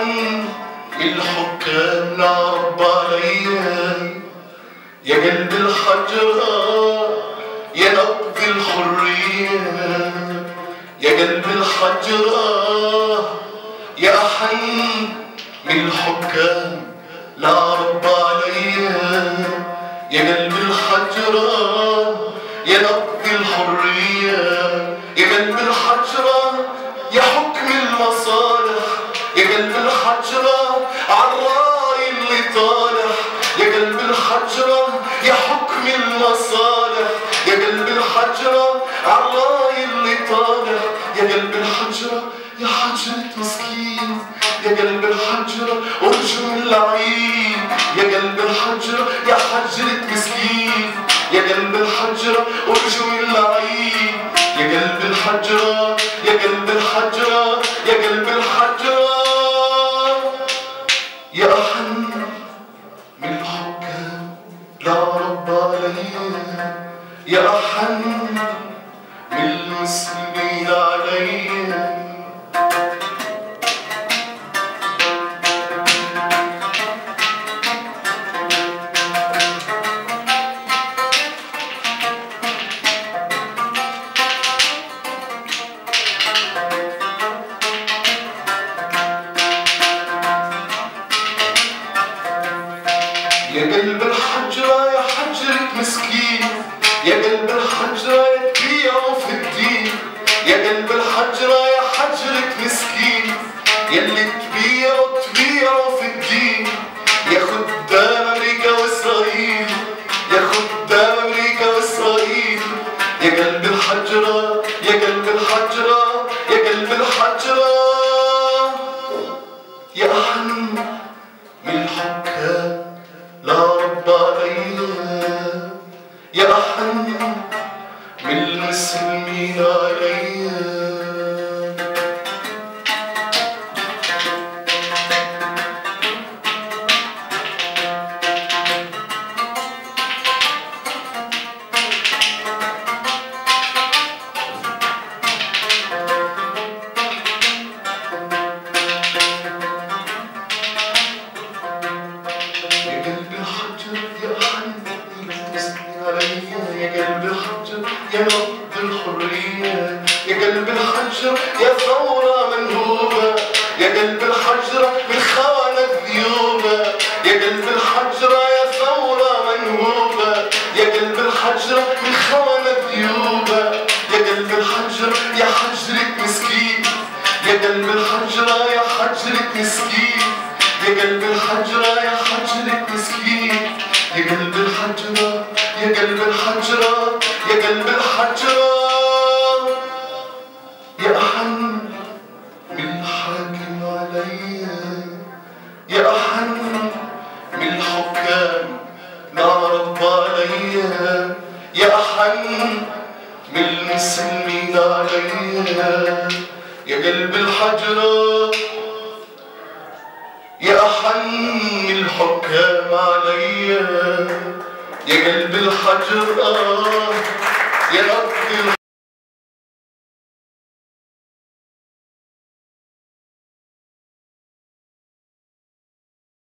حن الحكام نعرب عليا يا قلب الحجرة يا نبض الحرية يا قلب الحجرة يا أحن من الحكام لا رب عليا يا قلب الحجرة يا نبض الحرية يا قلب الحجرة يا حكم المصالح يا قلب الحجرة عالراي اللي طالع يا قلب الحجرة يا حكم المصالح يا قلب الحجرة عالراي اللي طالع يا قلب الحجرة يا حجرة مسكين يا قلب الحجرة ارجو اللعين يا قلب الحجرة يا حجرة مسكين يا قلب الحجرة ارجو اللعين يا قلب الحجرة يا قلب الحجرة يا قلب الحجرة يا أحن من الحكام لا رب عليا يا أحن من المسلمين عليا يا قلب الحجرة يا حجرة مسكين يا قلب الحجرة يا تبيعوا في الدين يا قلب الحجرة يا حجرة مسكين يلي تبيعوا تبيعوا في الدين يا خدام أمريكا وإسرائيل يا خدام أمريكا وإسرائيل يا قلب الحجرة يا قلب الحجرة يا قلب الحجرة يا أحن من الحكام لا رب علينا يا أحن من المسلمين علينا يا قلب الحجر يا أحن المسلمين عليا يا قلب الحجر يا نبض الحرية يا قلب الحجر يا ثورة منهوبة يا قلب الحجر من خوانة ذيوبة يا قلب الحجر يا ثورة منهوبة يا قلب الحجر من خوانة ذيوبة يا قلب الحجر يا حجرة مسكين يا قلب الحجرة يا حجرة مسكين يا قلب الحجرة يا حجرة مسكين يا قلب الحجرة يا قلب الحجرة يا قلب الحجرة يا أحن من الحاكم عليا يا أحن من الحكام لا رب عليا يا أحن من المسلمين عليا يا قلب الحجرة يا أحن الحكام عليا يا قلب الحجر آه يا رب